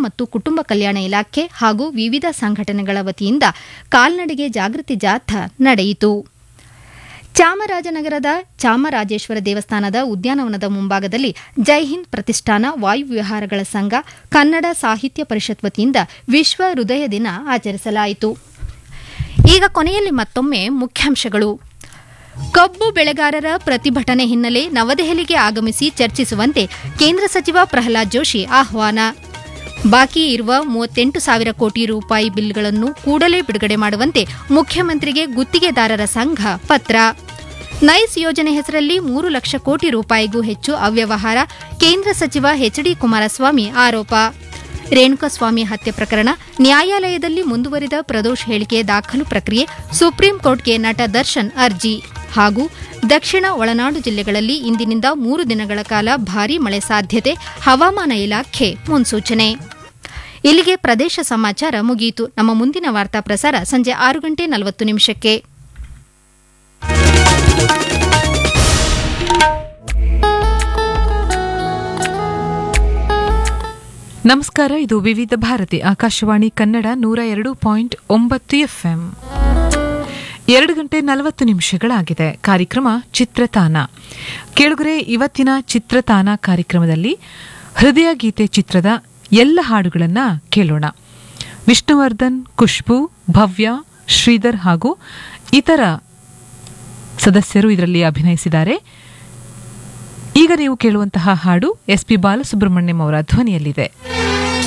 ಮತ್ತು ಕುಟುಂಬ ಕಲ್ಯಾಣ ಇಲಾಖೆ ಹಾಗೂ ವಿವಿಧ ಸಂಘಟನೆಗಳ ವತಿಯಿಂದ ಕಾಲ್ನಡಿಗೆ ಜಾಗೃತಿ ಜಾಥಾ ನಡೆಯಿತು ಚಾಮರಾಜನಗರದ ಚಾಮರಾಜೇಶ್ವರ ದೇವಸ್ಥಾನದ ಉದ್ಯಾನವನದ ಮುಂಭಾಗದಲ್ಲಿ ಜೈ ಹಿಂದ್ ಪ್ರತಿಷ್ಠಾನ ವಾಯುವಿಹಾರಗಳ ಸಂಘ ಕನ್ನಡ ಸಾಹಿತ್ಯ ಪರಿಷತ್ ವತಿಯಿಂದ ವಿಶ್ವ ಹೃದಯ ದಿನ ಆಚರಿಸಲಾಯಿತು ಈಗ ಕೊನೆಯಲ್ಲಿ ಮತ್ತೊಮ್ಮೆ ಮುಖ್ಯಾಂಶಗಳು ಕಬ್ಬು ಬೆಳೆಗಾರರ ಪ್ರತಿಭಟನೆ ಹಿನ್ನೆಲೆ ನವದೆಹಲಿಗೆ ಆಗಮಿಸಿ ಚರ್ಚಿಸುವಂತೆ ಕೇಂದ್ರ ಸಚಿವ ಪ್ರಹ್ಲಾದ್ ಜೋಶಿ ಆಹ್ವಾನ ಬಾಕಿ ಇರುವ ಮೂವತ್ತೆಂಟು ಸಾವಿರ ಕೋಟಿ ರೂಪಾಯಿ ಬಿಲ್ಗಳನ್ನು ಕೂಡಲೇ ಬಿಡುಗಡೆ ಮಾಡುವಂತೆ ಮುಖ್ಯಮಂತ್ರಿಗೆ ಗುತ್ತಿಗೆದಾರರ ಸಂಘ ಪತ್ರ ನೈಸ್ ಯೋಜನೆ ಹೆಸರಲ್ಲಿ ಮೂರು ಲಕ್ಷ ಕೋಟಿ ರೂಪಾಯಿಗೂ ಹೆಚ್ಚು ಅವ್ಯವಹಾರ ಕೇಂದ್ರ ಸಚಿವ ಎಚ್ಡಿ ಕುಮಾರಸ್ವಾಮಿ ಆರೋಪ ರೇಣುಕಸ್ವಾಮಿ ಹತ್ಯೆ ಪ್ರಕರಣ ನ್ಯಾಯಾಲಯದಲ್ಲಿ ಮುಂದುವರಿದ ಪ್ರದೋಷ್ ಹೇಳಿಕೆ ದಾಖಲು ಪ್ರಕ್ರಿಯೆ ಸುಪ್ರೀಂ ಕೋರ್ಟ್ಗೆ ನಟ ದರ್ಶನ್ ಅರ್ಜಿ ಹಾಗೂ ದಕ್ಷಿಣ ಒಳನಾಡು ಜಿಲ್ಲೆಗಳಲ್ಲಿ ಇಂದಿನಿಂದ ಮೂರು ದಿನಗಳ ಕಾಲ ಭಾರೀ ಮಳೆ ಸಾಧ್ಯತೆ ಹವಾಮಾನ ಇಲಾಖೆ ಮುನ್ಸೂಚನೆ ಇಲ್ಲಿಗೆ ಪ್ರದೇಶ ಸಮಾಚಾರ ಮುಗಿಯಿತು ನಮ್ಮ ಮುಂದಿನ ವಾರ್ತಾ ಪ್ರಸಾರ ಸಂಜೆ ಆರು ಗಂಟೆ ನಲವತ್ತು ನಿಮಿಷಕ್ಕೆ ನಮಸ್ಕಾರ ಇದು ವಿವಿಧ ಭಾರತಿ ಆಕಾಶವಾಣಿ ಕನ್ನಡ ನೂರ ಎರಡು ಪಾಯಿಂಟ್ ಒಂಬತ್ತು ಎಫ್ಎಂ ಎರಡು ಗಂಟೆ ನಲವತ್ತು ನಿಮಿಷಗಳಾಗಿದೆ ಕಾರ್ಯಕ್ರಮ ಚಿತ್ರತಾನ ಕೇಳುಗರೆ ಇವತ್ತಿನ ಚಿತ್ರತಾನ ಕಾರ್ಯಕ್ರಮದಲ್ಲಿ ಹೃದಯ ಗೀತೆ ಚಿತ್ರದ ಎಲ್ಲ ಹಾಡುಗಳನ್ನ ಕೇಳೋಣ ವಿಷ್ಣುವರ್ಧನ್ ಖುಷ್ಬು ಭವ್ಯ ಶ್ರೀಧರ್ ಹಾಗೂ ಇತರ ಸದಸ್ಯರು ಇದರಲ್ಲಿ ಅಭಿನಯಿಸಿದ್ದಾರೆ ಈಗ ನೀವು ಕೇಳುವಂತಹ ಹಾಡು ಎಸ್ ಪಿ ಬಾಲಸುಬ್ರಹ್ಮಣ್ಯಂ ಅವರ ಧ್ವನಿಯಲ್ಲಿದೆ